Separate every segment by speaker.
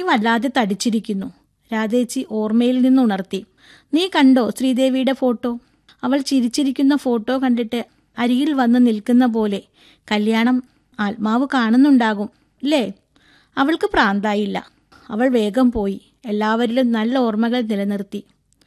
Speaker 1: വല്ലാതെ തടിച്ചിരിക്കുന്നു രാധേച്ചി ഓർമ്മയിൽ നിന്നുണർത്തി നീ കണ്ടോ ശ്രീദേവിയുടെ ഫോട്ടോ അവൾ ചിരിച്ചിരിക്കുന്ന ഫോട്ടോ കണ്ടിട്ട് അരികിൽ വന്ന് നിൽക്കുന്ന പോലെ കല്യാണം ആത്മാവ് കാണുന്നുണ്ടാകും അല്ലേ അവൾക്ക് പ്രാന്തായില്ല അവൾ വേഗം പോയി എല്ലാവരിലും നല്ല ഓർമ്മകൾ നിലനിർത്തി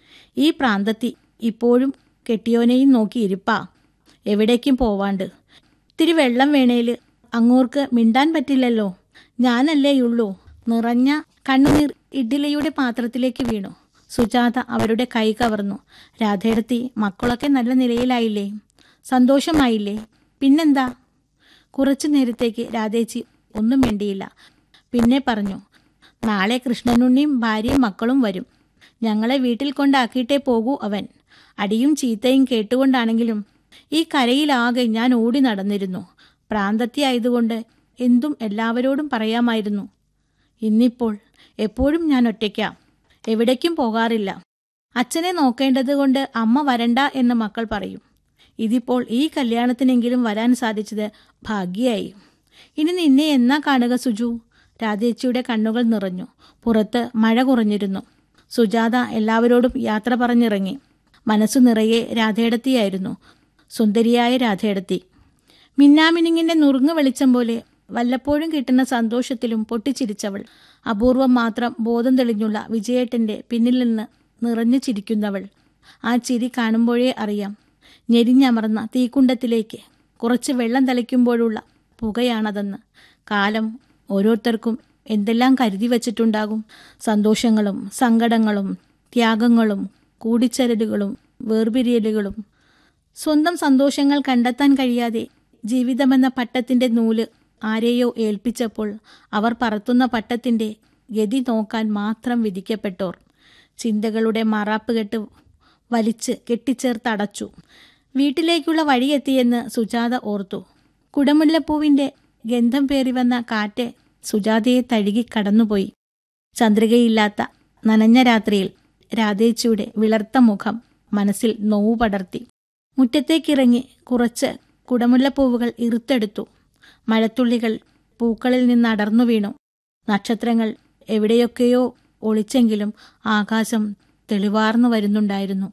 Speaker 1: ഈ പ്രാന്തത്തി ഇപ്പോഴും കെട്ടിയോനെയും നോക്കി ഇരിപ്പാ എവിടേക്കും പോവാണ്ട് ഇത്തിരി വെള്ളം വേണേല് അങ്ങോർക്ക് മിണ്ടാൻ പറ്റില്ലല്ലോ ഞാനല്ലേയുള്ളൂ നിറഞ്ഞ കണ്ണുനീർ ഇഡ്ഡലിയുടെ പാത്രത്തിലേക്ക് വീണു സുജാത അവരുടെ കൈ കവർന്നു രാധയെടുത്തി മക്കളൊക്കെ നല്ല നിലയിലായില്ലേ സന്തോഷമായില്ലേ പിന്നെന്താ കുറച്ചു നേരത്തേക്ക് രാധേച്ചി ഒന്നും മിണ്ടിയില്ല പിന്നെ പറഞ്ഞു നാളെ കൃഷ്ണനുണ്ണിയും ഭാര്യയും മക്കളും വരും ഞങ്ങളെ വീട്ടിൽ കൊണ്ടാക്കിയിട്ടേ പോകൂ അവൻ അടിയും ചീത്തയും കേട്ടുകൊണ്ടാണെങ്കിലും ഈ കരയിലാകെ ഞാൻ ഓടി നടന്നിരുന്നു പ്രാന്തത്തിയായതുകൊണ്ട് എന്തും എല്ലാവരോടും പറയാമായിരുന്നു ഇന്നിപ്പോൾ എപ്പോഴും ഞാൻ ഒറ്റയ്ക്കാം എവിടേക്കും പോകാറില്ല അച്ഛനെ നോക്കേണ്ടത് കൊണ്ട് അമ്മ വരണ്ട എന്ന് മക്കൾ പറയും ഇതിപ്പോൾ ഈ കല്യാണത്തിനെങ്കിലും വരാൻ സാധിച്ചത് ഭാഗ്യയായി ഇനി നിന്നെ എന്നാ കാണുക സുജു രാധേച്ചിയുടെ കണ്ണുകൾ നിറഞ്ഞു പുറത്ത് മഴ കുറഞ്ഞിരുന്നു സുജാത എല്ലാവരോടും യാത്ര പറഞ്ഞിറങ്ങി മനസ്സു നിറയെ രാധേടത്തിയായിരുന്നു സുന്ദരിയായ രാധേടത്തി മിന്നാമിനിങ്ങിന്റെ നുറുങ്ങു വെളിച്ചം പോലെ വല്ലപ്പോഴും കിട്ടുന്ന സന്തോഷത്തിലും പൊട്ടിച്ചിരിച്ചവൾ അപൂർവം മാത്രം ബോധം തെളിഞ്ഞുള്ള വിജയേട്ടന്റെ പിന്നിൽ നിന്ന് നിറഞ്ഞു ചിരിക്കുന്നവൾ ആ ചിരി കാണുമ്പോഴേ അറിയാം ഞെരിഞ്ഞമർന്ന തീക്കുണ്ടത്തിലേക്ക് കുറച്ച് വെള്ളം തളിക്കുമ്പോഴുള്ള പുകയാണതെന്ന് കാലം ഓരോരുത്തർക്കും എന്തെല്ലാം കരുതി വച്ചിട്ടുണ്ടാകും സന്തോഷങ്ങളും സങ്കടങ്ങളും ത്യാഗങ്ങളും കൂടിച്ചരലുകളും വേർപിരിയലുകളും സ്വന്തം സന്തോഷങ്ങൾ കണ്ടെത്താൻ കഴിയാതെ ജീവിതമെന്ന പട്ടത്തിന്റെ നൂല് ആരെയോ ഏൽപ്പിച്ചപ്പോൾ അവർ പറത്തുന്ന പട്ടത്തിന്റെ ഗതി നോക്കാൻ മാത്രം വിധിക്കപ്പെട്ടോർ ചിന്തകളുടെ മറാപ്പുകെട്ട് വലിച്ച് കെട്ടിച്ചേർത്തടച്ചു വീട്ടിലേക്കുള്ള വഴിയെത്തിയെന്ന് സുജാത ഓർത്തു കുടമുല്ലപ്പൂവിന്റെ ഗന്ധം പേറി വന്ന കാറ്റ് സുജാതയെ തഴുകി കടന്നുപോയി ചന്ദ്രികയില്ലാത്ത നനഞ്ഞ രാത്രിയിൽ രാധേച്ചിയുടെ വിളർത്ത മുഖം മനസ്സിൽ നോവു പടർത്തി മുറ്റത്തേക്കിറങ്ങി കുറച്ച് കുടമുല്ലപ്പൂവുകൾ ഇറുത്തെടുത്തു മഴത്തുള്ളികൾ പൂക്കളിൽ നിന്ന് അടർന്നു വീണു നക്ഷത്രങ്ങൾ എവിടെയൊക്കെയോ ഒളിച്ചെങ്കിലും ആകാശം തെളിവാർന്നു വരുന്നുണ്ടായിരുന്നു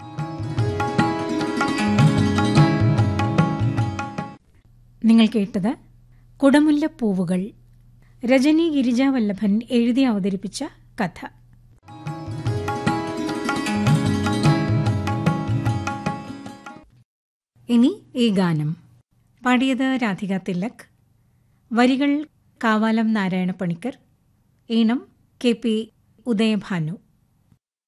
Speaker 2: നിങ്ങൾ കേട്ടത് കുടമുല്ലപ്പൂവുകൾ രജനി ഗിരിജാവല്ലഭൻ എഴുതി അവതരിപ്പിച്ച കഥ ഇനി ഈ ഗാനം പാടിയത് രാധിക തിലക് വരികൾ കാവാലം നാരായണ പണിക്കർ ഈണം കെ പി ഉദയഭാനു